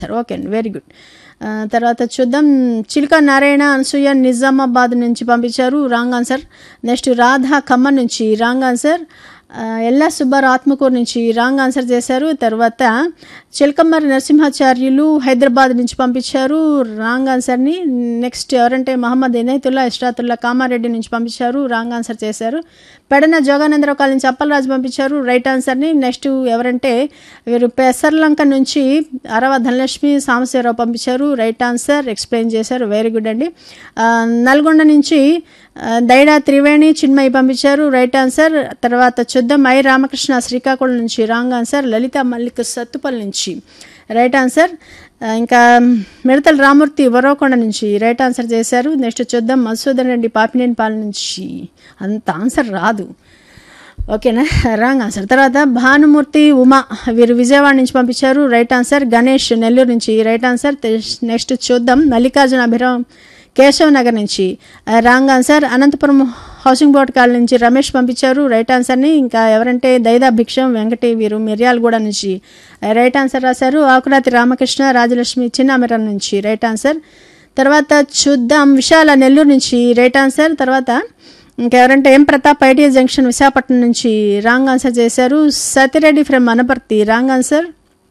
సరే ఓకే అండి very good ఆ, తర్వాత చూద్దాం చిలుక నారాయణ అనసూయ నిజామాబాద్ నుంచి పంపించారు wrong answer next Radha Khammam నుంచి రాంగ్ ఆన్సర్ ఆ, ఎల్లా సుబ్బారావు ఆత్మకూరు నుంచి రాంగ్ ఆన్సర్ చేశారు తర్వాత చిలకమ్మరి నరసింహాచార్యులు హైదరాబాద్ నుంచి పంపించారు రాంగ్ ఆన్సర్ని నెక్స్ట్ ఎవరంటే మహమ్మద్ ఇనైతుల్లా ఇష్రాతుల్లా కామారెడ్డి నుంచి పంపించారు రాంగ్ ఆన్సర్ చేశారు పెడన జోగానందరావు కాలనీ నుంచి అప్పలరాజు పంపించారు రైట్ ఆన్సర్ని నెక్స్ట్ ఎవరంటే వీరు పెసర్లంక నుంచి అరవ ధనలక్ష్మి సాంబశివరావు పంపించారు రైట్ ఆన్సర్ ఎక్స్ప్లెయిన్ చేశారు వెరీ గుడ్ అండి ఆ, నల్గొండ నుంచి ఆ, దైడా త్రివేణి చిన్మయి పంపించారు రైట్ ఆన్సర్ తర్వాత చూద్దాం ఐ రామకృష్ణ శ్రీకాకుళం నుంచి రాంగ్ ఆన్సర్ లలిత మల్లిక్ సత్తుపల్లి నుంచి రైట్ ఆన్సర్ ఆ, ఇంకా మిడతల రామూర్తి వరవకొండ నుంచి రైట్ ఆన్సర్ చేశారు నెక్స్ట్ చూద్దాం మధుసూదన్ రెడ్డి పాపినేనిపాలెం నుంచి అంత ఆన్సర్ రాదు ఓకేనా రాంగ్ ఆన్సర్ తర్వాత భానుమూర్తి ఉమా వీరు విజయవాడ నుంచి పంపించారు రైట్ ఆన్సర్ గణేష్ నెల్లూరు నుంచి రైట్ ఆన్సర్ నెక్స్ట్ చూద్దాం మల్లికార్జున అభిరామ్ కేశవ్ నగర్ నుంచి ఆ, wrong answer Anantapuram housing board colony నుంచి రమేష్ పంపించారు రైట్ ఆన్సర్ని ఇంకా ఎవరంటే దైదా భిక్షం వెంకటి వీరు మిర్యాలగూడ నుంచి ఆ, రైట్ ఆన్సర్ రాశారు ఆకురాతి రామకృష్ణ రాజలక్ష్మి చిన్నామిరం నుంచి రైట్ ఆన్సర్ తర్వాత చూద్దాం విశాల నెల్లూరు నుంచి రైట్ ఆన్సర్ తర్వాత ఇంకెవరంటే M Pratap ITI junction Visakhapatnam నుంచి రాంగ్ ఆన్సర్ చేశారు Satireddy from Anaparthi wrong answer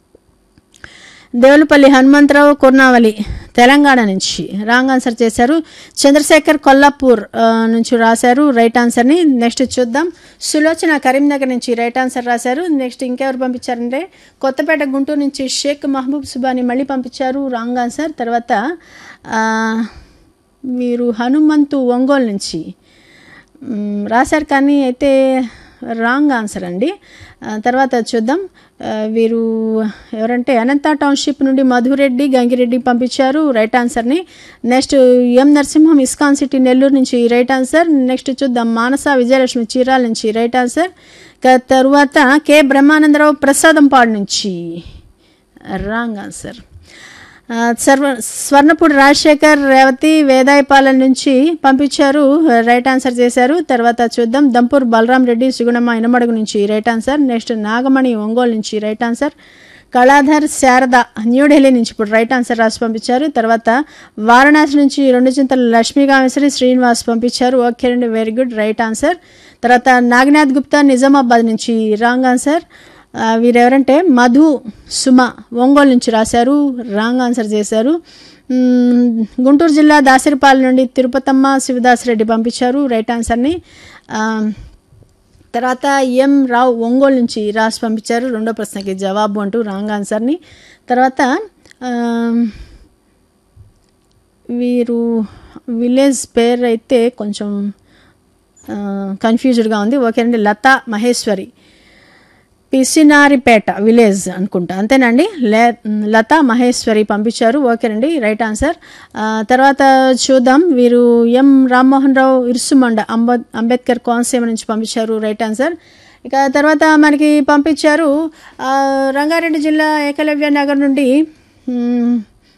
Devulapalli Hanumantharao Kurnavali Telangana నుంచి రాంగ్ ఆన్సర్ చేశారు చంద్రశేఖర్ కొల్లాపూర్ ఆ, నుంచి రాశారు రైట్ ఆన్సర్ని నెక్స్ట్ చూద్దాం సులోచన కరీంనగర్ నుంచి రైట్ ఆన్సర్ రాశారు నెక్స్ట్ ఇంకెవరు పంపించారంటే కొత్తపేట గుంటూరు నుంచి షేక్ మహబూబ్ సుబాని మళ్ళీ పంపించారు రాంగ్ ఆన్సర్ తర్వాత ఆ, మీరు హనుమంతు ఒంగోలు నుంచి మ్, రాశారు కానీ అయితే రాంగ్ ఆన్సర్ అండి ఆ, తర్వాత చూద్దాం ఆ, వీరు ఎవరంటే అనంత టౌన్షిప్ నుండి మధురెడ్డి గంగిరెడ్డి పంపించారు రైట్ ఆన్సర్ని next M Narasimham ISKCON city Nellore నుంచి రైట్ ఆన్సర్ నెక్స్ట్ చూద్దాం మానస విజయలక్ష్మి చీరాల నుంచి రైట్ ఆన్సర్ ఇక తరువాత కె బ్రహ్మానందరావు ప్రసాదంపాడు నుంచి రాంగ్ ఆన్సర్ ఆ, సర్వ స్వర్ణపూడి రాజశేఖర్ రేవతి వేదాయపాలెం నుంచి పంపించారు రైట్ ఆన్సర్ చేశారు తర్వాత చూద్దాం దంపూర్ బలరాం రెడ్డి సుగుణమ్మ ఇనమడుగు నుంచి right answer next Nagamani Ongole నుంచి రైట్ ఆన్సర్ కళాధర్ శారద న్యూఢిల్లీ నుంచి ఇప్పుడు రైట్ ఆన్సర్ రాసి పంపించారు తర్వాత వారణాసి నుంచి రెండు చింతల లక్ష్మీ కామేశ్వరి శ్రీనివాస్ పంపించారు ఓకే అండి వెరీ గుడ్ రైట్ ఆన్సర్ తర్వాత నాగనాథ్ గుప్తా నిజామాబాద్ నుంచి రాంగ్ ఆన్సర్ ఆ, వీరెవరంటే మధు సుమ ఒంగోలు నుంచి రాశారు రాంగ్ ఆన్సర్ చేశారు మ్మ్, గుంటూరు జిల్లా దాసరిపాలెం నుండి తిరుపతమ్మ శివదాస్ రెడ్డి పంపించారు రైట్ ఆన్సర్ని ఆ, తర్వాత ఎం రావు ఒంగోలు నుంచి రాసి పంపించారు రెండో ప్రశ్నకి జవాబు అంటూ రాంగ్ ఆన్సర్ని తర్వాత ఆ, వీరు విలేజ్ పేరు అయితే కొంచెం కన్ఫ్యూజ్డ్గా ఉంది ఓకే అండి లతా మహేశ్వరి పిసినారిపేట విలేజ్ అనుకుంటా అంతేనండి లే లతా మహేశ్వరి పంపించారు ఓకేనండి రైట్ ఆన్సర్ ఆ, తర్వాత చూద్దాం వీరు ఎం రామ్మోహన్ రావు ఇరుసుమండ అంబ అంబేద్కర్ కోనసీమ నుంచి పంపించారు రైట్ ఆన్సర్ ఇక తర్వాత మనకి పంపించారు ఆ, రంగారెడ్డి జిల్లా ఏకలవ్య నగర్ నుండి మ్,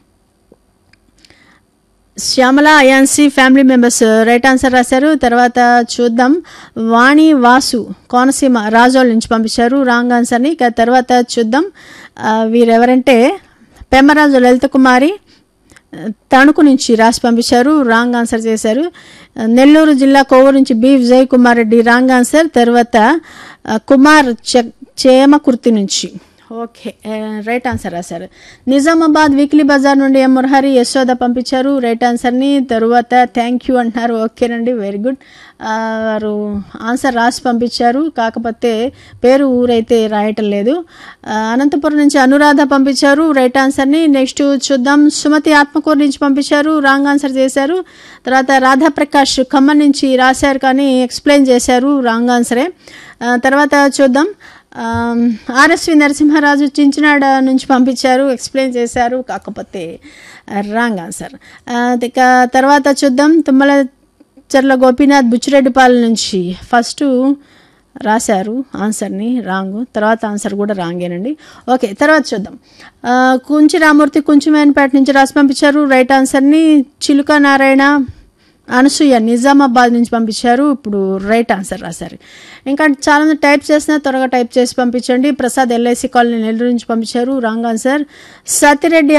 శ్యామల అయాన్సీ ఫ్యామిలీ మెంబర్స్ రైట్ ఆన్సర్ రాశారు తర్వాత చూద్దాం వాణి వాసు కోనసీమ రాజోల్ నుంచి పంపించారు రాంగ్ ఆన్సర్ని ఇక తర్వాత చూద్దాం ఆ, వీరెవరంటే పెమ్మరాజు లలిత కుమారి తణుకు నుంచి రాసి పంపించారు రాంగ్ ఆన్సర్ చేశారు నెల్లూరు జిల్లా కోవూరు నుంచి B Vijay Kumar Reddy wrong answer తర్వాత ఆ, కుమార్ చ చేమకుర్తి నుంచి ఓకే ఆ, రైట్ ఆన్సర్ రాశారు నిజామాబాద్ వీక్లీ బజార్ నుండి ఎం మురహరి యశోద పంపించారు రైట్ ఆన్సర్ని తరువాత థ్యాంక్ యూ అంటున్నారు ఓకేనండి వెరీ గుడ్ ఆ, వారు ఆన్సర్ రాసి పంపించారు కాకపోతే పేరు ఊరైతే రాయటం లేదు ఆ, అనంతపురం నుంచి అనురాధ పంపించారు రైట్ ఆన్సర్ని నెక్స్ట్ చూద్దాం సుమతి ఆత్మకూరు నుంచి పంపించారు రాంగ్ ఆన్సర్ చేశారు తర్వాత రాధాప్రకాష్ ఖమ్మం నుంచి రాశారు కానీ ఎక్స్ప్లెయిన్ చేశారు రాంగ్ ఆన్సరే ఆ, తర్వాత చూద్దాం ఆమ్, ఆర్ఎస్వి నరసింహరాజు చించినాడ నుంచి పంపించారు ఎక్స్ప్లెయిన్ చేశారు కాకపోతే రాంగ్ ఆన్సర్ ఆ, ఇక తర్వాత చూద్దాం తుమ్మల చర్ల గోపీనాథ్ బుచ్చిరెడ్డిపాలెం నుంచి ఫస్ట్ రాశారు ఆన్సర్ని రాంగ్ తర్వాత ఆన్సర్ కూడా రాంగేనండి ఓకే తర్వాత చూద్దాం ఆ, కుంచి రామూర్తి కుంచిమేనపేట నుంచి రాసి పంపించారు రైట్ ఆన్సర్ని చిలుక నారాయణ అనసూయ నిజామాబాద్ నుంచి పంపించారు ఇప్పుడు రైట్ ఆన్సర్ రాశారు ఇంకా చాలామంది టైప్ చేసినా త్వరగా టైప్ చేసి పంపించండి ప్రసాద్ ఎల్ఐసి కాలనీ నెల్లూరు నుంచి పంపించారు రాంగ్ ఆన్సర్ సతిరెడ్డి